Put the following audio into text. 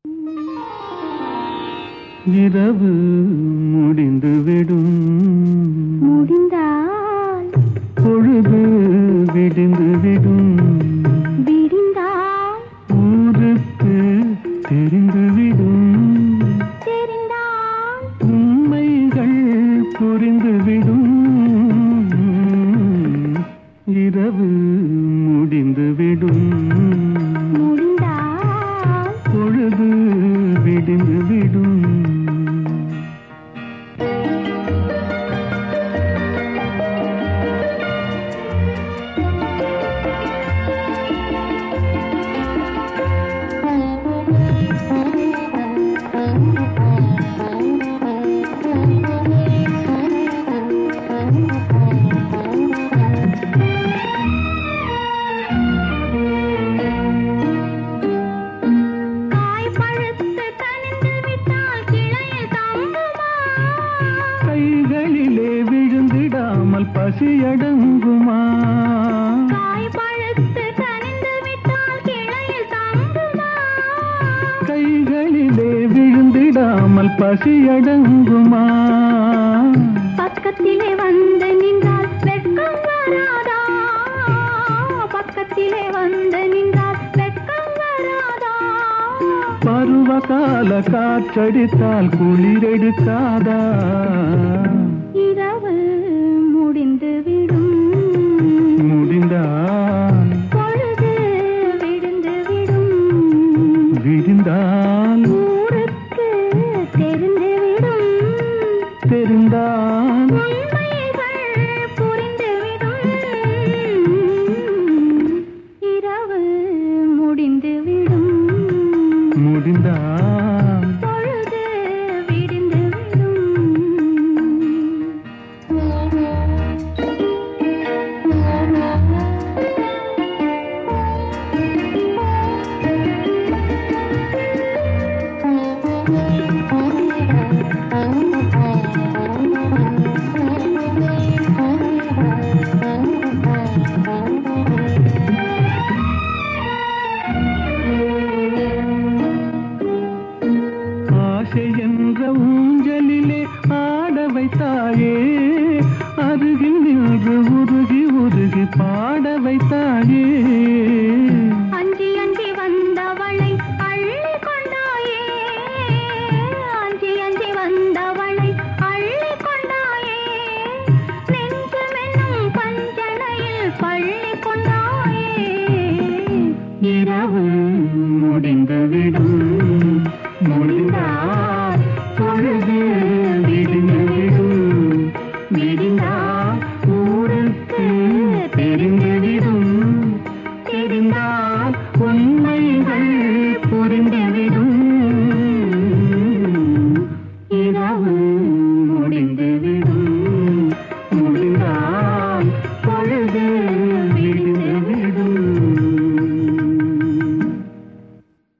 இரவு முடிந்துவிடும் முடிந்தால் பொழுது விடிந்துவிடும் விடிந்தால் ஊருக்கு தெரிந்துவிடும் தெரிந்தால் உண்மைகள் புரிந்துவிடும் இரவு முடிந்துவிடும் முடிந்தால் பொழுது விடிந்துவிடும் காய் பழுத்து கனிந்து விட்டால் கிளையில் தங்குமா கைகளிலே விழுந்திடாமல் பசியடங்குமா காய் பழுத்து கனிந்து விட்டால் கிளையில் தங்குமா கைகளிலே விழுந்திடாமல் பசியடங்குமா பக்கத்திலே வந்து நின்றால் வெட்கம் வராதா பக்கத்திலே வந்து நின்றால் வெட்கம் வராதா பருவகால காற்றடித்தால் குளிரெடுக்காதா இரவு முடிந்து விடும் முடிந்தால் பொழுது விழுந்து விடும் விடிந்தால் ஊருக்கு தெரிந்து விடும் தெரிந்தால் உண்மைகள் புரிந்துவிடும் இரவு முடிந்துவிடும் முடிந்தால் பொழுது விடிந்துவிடும் ஆசை என்ற ஊஞ்சலிலே ஆட வைத்தாயே அருகில் நின்று உருகி உருகி பாட வைத்தாயே அஞ்சி அஞ்சி வந்தவளை அள்ளி கொண்டாயே அஞ்சி அஞ்சி வந்தவளை அள்ளி கொண்டாயே நெஞ்சமென்னும் பஞ்சனையில் பள்ளி கொண்டாயே இரவு முடிந்துவிடும் முடிந்தால் பொழுது விடிந்துவிடும் விடிந்தால் ஊருக்கு தெரிந்துவிடும் தெரிந்தால் உண்மை